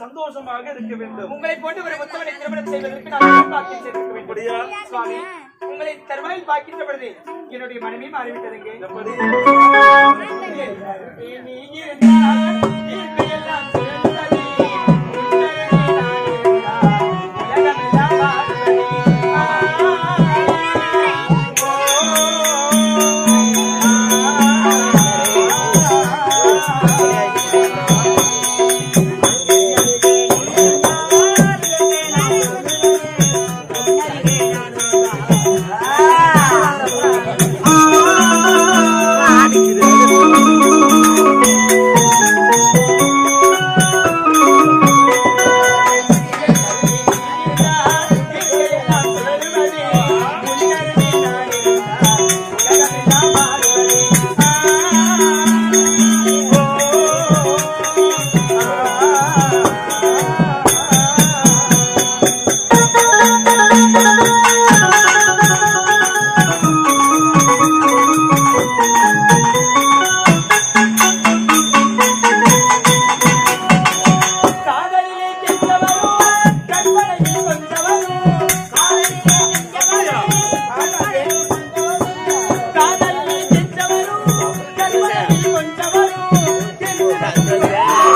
சந்தோஷமாக இருக்க வேண்டும் உங்களை போட்டு ஒரு உத்தவனை திருமணம் செய்வதற்கு நான் பாக்கியம் செய்திருக்க வேண்டும் அப்படியா சுவாமி உங்களை தருவாயில் பார்க்கின்ற பொழுது என்னுடைய மனைவி மாறிவிட்டதுங்க எப்படி நீ இருந்தால் இயற்கையெல்லாம் சிறந்தது. உன்னுடனே நான் இருந்தால் உலகமெல்லாம் வாழ்வதே. இயற்கையெல்லாம் சிறந்தது. உன்னுடனே நான் இருந்தால் உலகமெல்லாம் வாழ்வதே. காதலிலே சென்றவரும் கற்பனையில் கொண்டவரும் காதலிலே சென்றவரும் கற்பனையில் கொண்டவரும்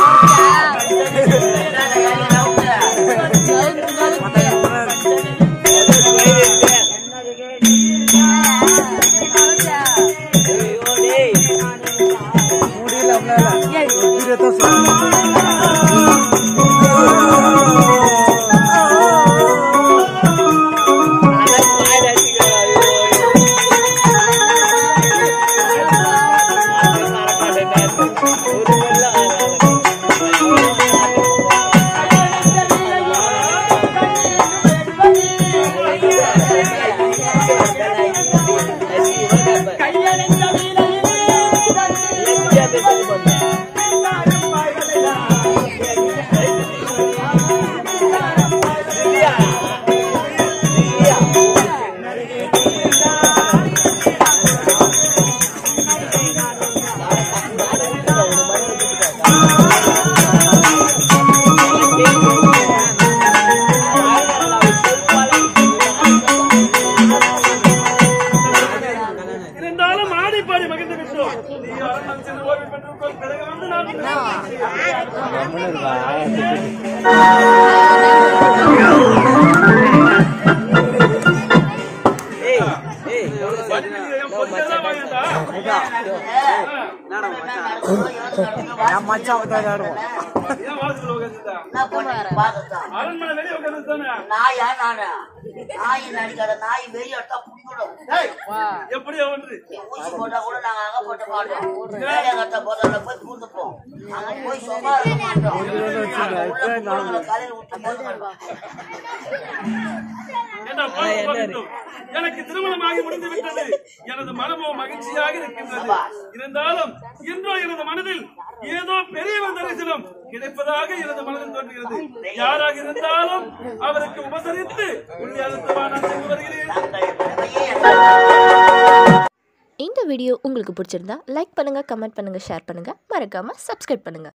கையணைந்த வீரர்களே இருந்தாலும் ஆடி பாடி மகிழ்ந்து விட்டோம் நீ அரண்மனை சென்று ஓய்வு பெற்றுக்கொள் பிறகு வந்து நான் என் பொருளெல்லாம் வாங்கிட்டா என் மச்சான் தான் ஆடுவோம் ஏன் வாழ்க்கையில் உட்காந்துட்டா என்ன பண்ணுற பாதத்தான் அரண்மனை வெளியே உட்காந்து தானே நாயா நானா நாய் நடிக்காத நாய் வெளியே எடுத்தா புடிச்சிடும் எப்படியோ ஒன்று ஊசி போட்டா கூட நாங்க அங்க போட்டு மாட்டோம் வேலையை கட்ட போதும் போய் பூந்துப்போம் அங்க போய் சும்மா இருக்க மாட்டோம் அங்க உள்ள கும்பலுங்களை காலையில விட்டு போது என்ன பார்த்து பார்த்துட்டோம். எனக்கு திருமணமாகி முடிந்து விட்டது எனது மனமோ மகிழ்ச்சியாக இருக்கின்றது இருந்தாலும் இன்றோ எனது மனதில் ஏதோ பெரியவர் தரிசனம் கிடைப்பதாக எனது மனதில் தோன்றுகிறது யாராக இருந்தாலும் அவருக்கு உபசரித்து உள்ளே அழுத்தமா நான் சென்று வருகிறேன் இந்த வீடியோ உங்களுக்கு பிடிச்சிருந்தா லைக் பண்ணுங்கள் கமெண்ட் பண்ணுங்கள் ஷேர் பண்ணுங்கள் மறக்காமல் சப்ஸ்கிரைப் பண்ணுங்கள்